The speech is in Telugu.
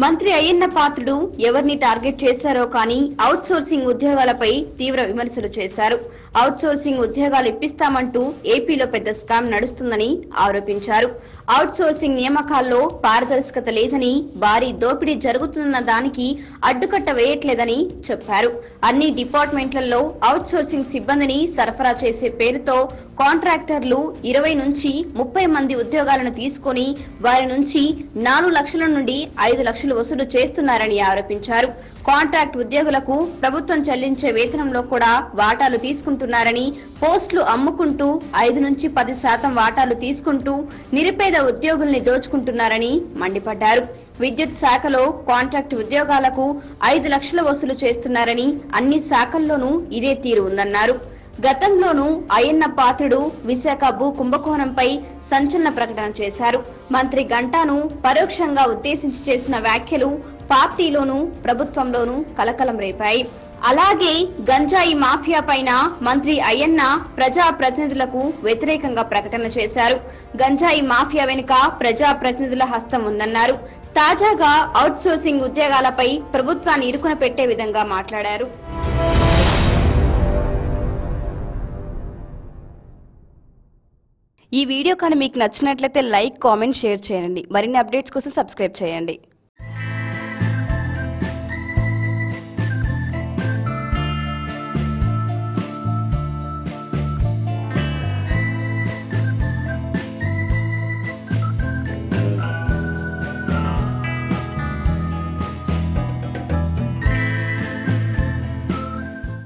మంత్రి అయ్యన్న పాత్రుడు ఎవరిని టార్గెట్ చేశారో కానీ అవుట్ సోర్సింగ్ ఉద్యోగాలపై తీవ్ర విమర్శలు చేశారు అవుట్ సోర్సింగ్ ఉద్యోగాలు ఇప్పిస్తామంటూ ఏపీలో పెద్ద స్కామ్ నడుస్తుందని ఆరోపించారు అవుట్ సోర్సింగ్ నియామకాల్లో పారదర్శకత లేదని భారీ దోపిడీ జరుగుతున్న దానికి అడ్డుకట్ట వేయట్లేదని చెప్పారు అన్ని డిపార్ట్మెంట్లలో అవుట్ సోర్సింగ్ సిబ్బందిని సరఫరా చేసే పేరుతో కాంట్రాక్టర్లు ఇరవై నుంచి ముప్పై మంది ఉద్యోగాలను తీసుకొని వారి నుంచి నాలుగు లక్షల నుండి ఐదు లక్షలు వసూలు చేస్తున్నారని ఆరోపించారు కాంట్రాక్ట్ ఉద్యోగులకు ప్రభుత్వం చెల్లించే వేతనంలో కూడా వాటాలు తీసుకుంటున్నారని పోస్టులు అమ్ముకుంటూ ఐదు నుంచి పది శాతం వాటాలు తీసుకుంటూ నిరుపేద ఉద్యోగుల్ని దోచుకుంటున్నారని మండిపడ్డారు విద్యుత్ శాఖలో కాంట్రాక్ట్ ఉద్యోగాలకు ఐదు లక్షల వసూలు చేస్తున్నారని అన్ని శాఖల్లోనూ ఇదే తీరు ఉందన్నారు గతంలోనూ అయ్యన్న పాత్రుడు విశాఖ భూ కుంభకోణంపై సంచలన ప్రకటన చేశారు మంత్రి గంటాను పరోక్షంగా ఉద్దేశించి చేసిన వ్యాఖ్యలు పార్టీలోనూ ప్రభుత్వంలోనూ కలకలం రేపాయి అలాగే గంజాయి మాఫియా పైన మంత్రి అయ్యన్న ప్రజా ప్రతినిధులకు వ్యతిరేకంగా ప్రకటన చేశారు గంజాయి మాఫియా వెనుక ప్రజా ప్రతినిధుల హస్తం ఉందన్నారు తాజాగా అవుట్ సోర్సింగ్ ఉద్యోగాలపై ప్రభుత్వాన్ని ఇరుకున పెట్టే విధంగా మాట్లాడారు ఈ వీడియో కానీ మీకు నచ్చినట్లయితే లైక్ కామెంట్ షేర్ చేయండి మరిన్ని అప్డేట్స్ కోసం సబ్స్క్రైబ్ చేయండి